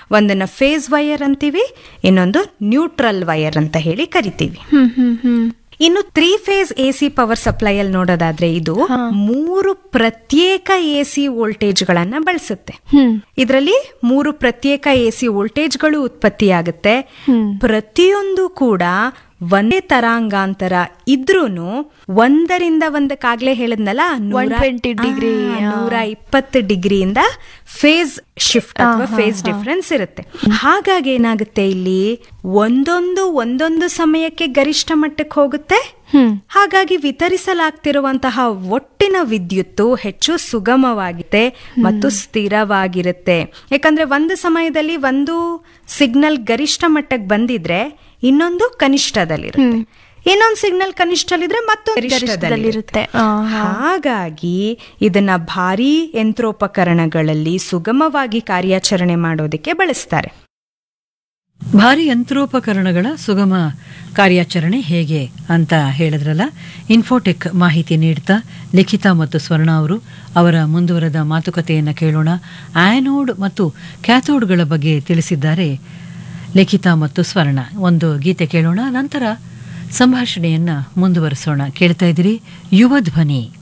ಒಂದನ್ನ face wire ಅಂತೀವಿ ಇನ್ನೊಂದು ನ್ಯೂಟ್ರಲ್ ವೈರ್ ಅಂತ ಹೇಳಿ ಕರಿತೀವಿ ಹ್ಮ್ ಹ್ಮ್ ಹ್ಮ್ ಇನ್ನು three phase A C power supply ಅಲ್ಲಿ ನೋಡೋದಾದ್ರೆ ಇದು ಮೂರು ಪ್ರತ್ಯೇಕ ಎ ಸಿ ವೋಲ್ಟೇಜ್ಗಳನ್ನ ಬಳಸುತ್ತೆ ಹ್ಮ್ ಇದರಲ್ಲಿ ಮೂರು ಪ್ರತ್ಯೇಕ ಎ ಸಿ ವೋಲ್ಟೇಜ್ಗಳು ಉತ್ಪತ್ತಿಯಾಗುತ್ತೆ ಪ್ರತಿಯೊಂದು ಕೂಡ ಒಂದೇ ತರಾಂಗಾಂತರ ಇದ್ರೂನು ಒಂದರಿಂದ ಒಂದಕ್ಕಾಗ್ಲೇ ಹೇಳಿದ್ನಲ್ಲ ನೂರ 120 degree, ಆ, ನೂರ ಇಪ್ಪತ್ತು ಡಿಗ್ರಿಯಿಂದ ಫೇಸ್ ಶಿಫ್ಟ್ ಅಥವಾ ಫೇಸ್ ಡಿಫರೆನ್ಸ್ ಇರುತ್ತೆ ಹಾಗಾಗಿ ಏನಾಗುತ್ತೆ ಇಲ್ಲಿ ಒಂದೊಂದು ಒಂದೊಂದು ಸಮಯಕ್ಕೆ ಗರಿಷ್ಠ ಮಟ್ಟಕ್ಕೆ ಹೋಗುತ್ತೆ ಹ್ಮ್ ಹಾಗಾಗಿ ವಿತರಿಸಲಾಗ್ತಿರುವಂತಹ ಒಟ್ಟಿನ ವಿದ್ಯುತ್ತು ಹೆಚ್ಚು ಸುಗಮವಾಗಿದೆ ಮತ್ತು ಸ್ಥಿರವಾಗಿರುತ್ತೆ ಯಾಕಂದ್ರೆ ಒಂದು ಸಮಯದಲ್ಲಿ ಒಂದು ಸಿಗ್ನಲ್ ಗರಿಷ್ಠ ಮಟ್ಟಕ್ಕೆ ಬಂದಿದ್ರೆ ಇನ್ನೊಂದು ಕನಿಷ್ಠದಲ್ಲಿರುತ್ತೆ ಇನ್ನೊಂದು ಸಿಗ್ನಲ್ ಕನಿಷ್ಠದಲ್ಲಿದ್ರೆ ಮತ್ತೊಂದು ಗರಿಷ್ಠದಲ್ಲಿರುತ್ತೆ ಗರಿಷ್ಠದಲ್ಲಿರುತ್ತೆ. ಆ, ಹಾಗಾಗಿ ಇದನ್ನ ಭಾರೀ ಯಂತ್ರೋಪಕರಣಗಳಲ್ಲಿ ಸುಗಮವಾಗಿ ಕಾರ್ಯಾಚರಣೆ ಮಾಡೋದಕ್ಕೆ ಬಳಸ್ತಾರೆ ಭಾರಿ ಯಂತ್ರೋಪಕರಣಗಳ ಸುಗಮ ಕಾರ್ಯಾಚರಣೆ ಹೇಗೆ ಅಂತ ಹೇಳಿದ್ರಲ್ಲ ಇನ್ಫೋಟೆಕ್ ಮಾಹಿತಿ ನೀಡ್ತಾ ಲಿಖಿತ ಮತ್ತು ಸ್ವರ್ಣ ಅವರು ಅವರ ಮುಂದುವರೆದ ಮಾತುಕತೆಯನ್ನು ಕೇಳೋಣ ಆ್ಯನೋಡ್ ಮತ್ತು ಕ್ಯಾಥೋಡ್ಗಳ ಬಗ್ಗೆ ತಿಳಿಸಿದ್ದಾರೆ ಲಿಖಿತ ಮತ್ತು ಸ್ವರ್ಣ ಒಂದು ಗೀತೆ ಕೇಳೋಣ ನಂತರ ಸಂಭಾಷಣೆಯನ್ನ ಮುಂದುವರಿಸೋಣ ಕೇಳ್ತಾ ಇದ್ದೀರಿ ಯುವ ಧ್ವನಿ